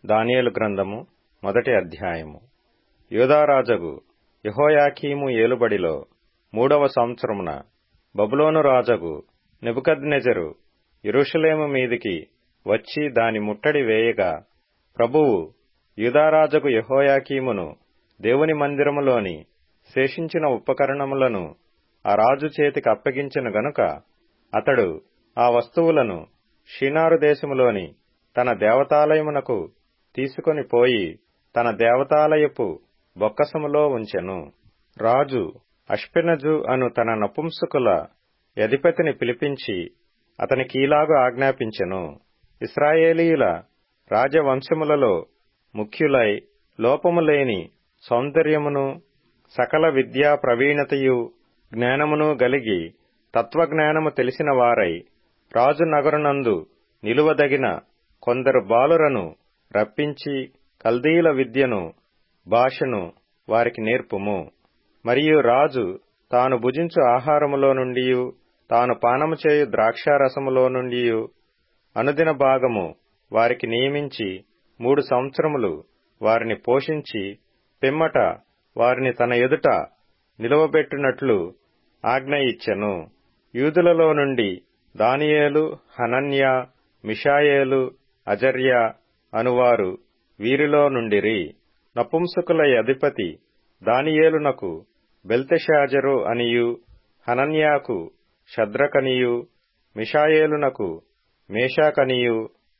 దానియేలు గ్రంథము మొదటి అధ్యాయము యూదారాజగు యెహోయాకీము ఏలుబడిలో మూడవ సంవత్సరమున బబులోను రాజగు నెబుకద్నెజరు యెరూషలేము మీదికి వచ్చి దాని ముట్టడి వేయగా ప్రభువు యూదారాజగు యెహోయాకీమును దేవుని మందిరములోని శేషించిన ఉపకరణములను ఆ రాజు చేతికి అప్పగించిన గనుక అతడు ఆ వస్తువులను షీనారు దేశములోని తన దేవతాలయమునకు తీసుకొని పోయి తన దేవతాలయపు బొక్కసములో ఉంచెను రాజు అష్పెనజు అను తన నపుంసకుల యధిపతిని పిలిపించి అతనికీలాగు ఆజ్ఞాపించెను ఇస్రాయేలీయుల రాజవంశములలో ముఖ్యులై లోపము లేని సౌందర్యమును సకల విద్యా ప్రవీణతయు జ్ఞానమును గలిగి తత్వజ్ఞానము తెలిసిన వారై రాజు నగరునందు నిలువదగిన కొందరు బాలురను రప్పించి కల్దీల విద్యను భాషను వారికి నేర్పుము మరియు రాజు తాను భుజించు ఆహారములో నుండి తాను పానము చేయు ద్రాక్షారసములో నుండి అనుదిన భాగము వారికి నియమించి మూడు సంవత్సరములు వారిని పోషించి పిమ్మట వారిని తన ఎదుట నిలువబెట్టునట్లు ఆజ్ఞ ఇచ్చెను యూదులలో నుండి దానియేలు హనన్య మిషాయేలు అజర్య అనువారు వీరిలో నుండిరి నపుంసకుల అధిపతి దానియేలునకు బెల్తెషాజరు అనియు హనన్యాకు శద్రకనియు మిషాయేలునకు మేషాకనియు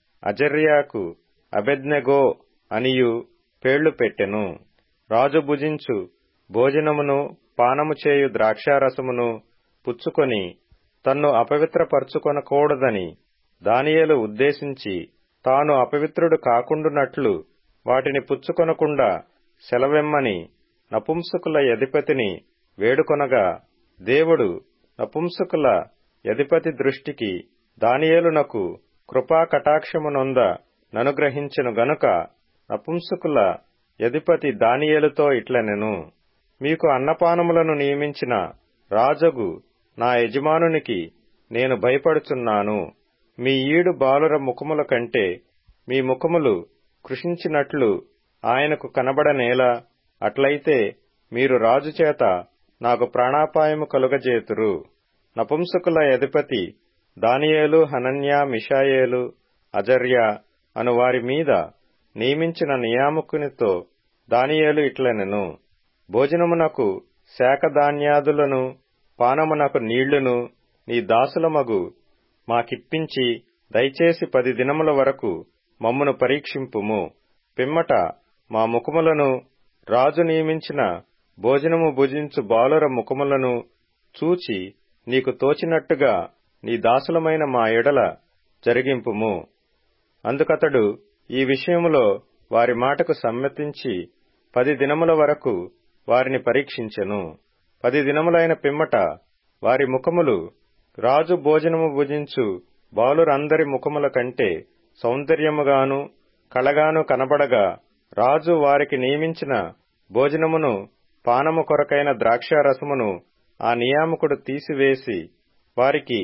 అజర్యాకు అబెద్నెగో అనియు పేళ్లు పెట్టెను రాజు భుజించు భోజనమును పానము చేయు ద్రాక్షారసమును పుచ్చుకొని తన్ను అపవిత్రపరచుకొనకూడదని దానియేలు ఉద్దేశించి తాను అపవిత్రుడు కాకుండునట్లు వాటిని పుచ్చుకొనకుండా సెలవెమ్మని నపుంసకుల యధిపతిని వేడుకొనగా దేవుడు నపుంసకుల యధిపతి దృష్టికి దానియేలునకు కృపా కటాక్షమునొంద ననుగ్రహించెను గనుక నపుంసకుల యధిపతి దానియేలుతో ఇట్లనెను మీకు అన్నపానములను నియమించిన రాజగు నా యజమానునికి నేను భయపడుచున్నాను మీ ఈడు బాలుర ముఖముల కంటే మీ ముఖములు కృషించినట్లు ఆయనకు కనబడనేలా అట్లయితే మీరు రాజు చేత నాకు ప్రాణాపాయము కలుగజేతురు నపుంసకుల యధిపతి దానియేలు హనన్య మిషాయేలు అజర్య అను వారి మీద నియమించిన నియామకునితో దానియేలు ఇట్లనెను భోజనమునకు శాఖధాన్యాదులను పానమునకు నీళ్లును నీ దాసులమగు మాకిప్పించి దయచేసి పది దినముల వరకు మమ్మును పరీక్షింపుము పిమ్మట మా ముఖములను రాజు నియమించిన భోజనము భుజించు బాలుర ముఖములను చూచి నీకు తోచినట్టుగా నీ దాసులమైన మా ఎడల జరిగింపుము అందుకతడు ఈ విషయములో వారి మాటకు సమ్మతించి పది దినముల వరకు వారిని పరీక్షించెను పది దినములైన పిమ్మట వారి ముఖములు రాజు భోజనము భుజించు బాలురందరి ముఖముల కంటే సౌందర్యముగాను కళగాను కనబడగా రాజు వారికి నియమించిన భోజనమును పానము కొరకైన ద్రాక్షారసమును ఆ నియామకుడు తీసివేసి వారికి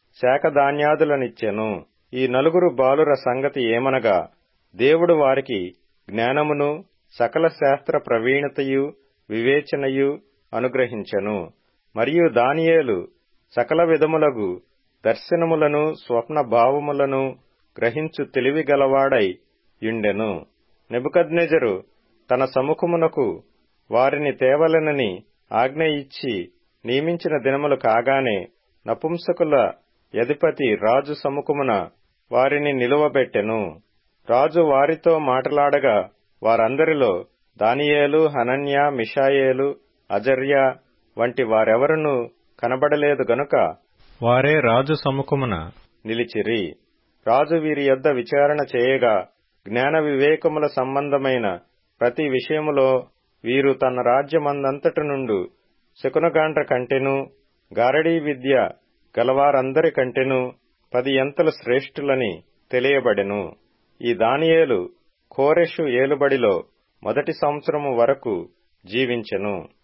శాఖధాన్యాదులనిచ్చెను ఈ నలుగురు బాలుర సంగతి ఏమనగా దేవుడు వారికి జ్ఞానమును సకల శాస్త్ర ప్రవీణతయు వివేచనయు అనుగ్రహించెను మరియు దానియేలు సకల విధములగు దర్శనములను స్వప్న భావములను గ్రహించు తెలివి గలవాడై యుండెను నెబుకద్నెజరు తన సముఖమునకు వారిని తేవలెనని ఆజ్ఞ ఇచ్చి నియమించిన దినములు కాగానే నపుంసకుల యధిపతి రాజు సముఖమున వారిని నిలువబెట్టెను రాజు వారితో మాటలాడగా వారందరిలో దానియేలు హనన్య మిషాయేలు అజర్య వంటి వారెవరునూ కనబడలేదు గనుక వారే రాజు సముఖమున నిలిచిరి రాజు వీరి యొద్ద విచారణ చేయగా జ్ఞాన వివేకముల సంబంధమైన ప్రతి విషయములో వీరు తన రాజ్యమందంతటి నుండు శకునగాండ్ర కంటెను గారడీ విద్య గలవారందరి కంటెను పది ఎంతలు శ్రేష్ఠులని తెలియబడెను ఈ దానియేలు కోరెషు ఏలుబడిలో మొదటి సంవత్సరము వరకు జీవించెను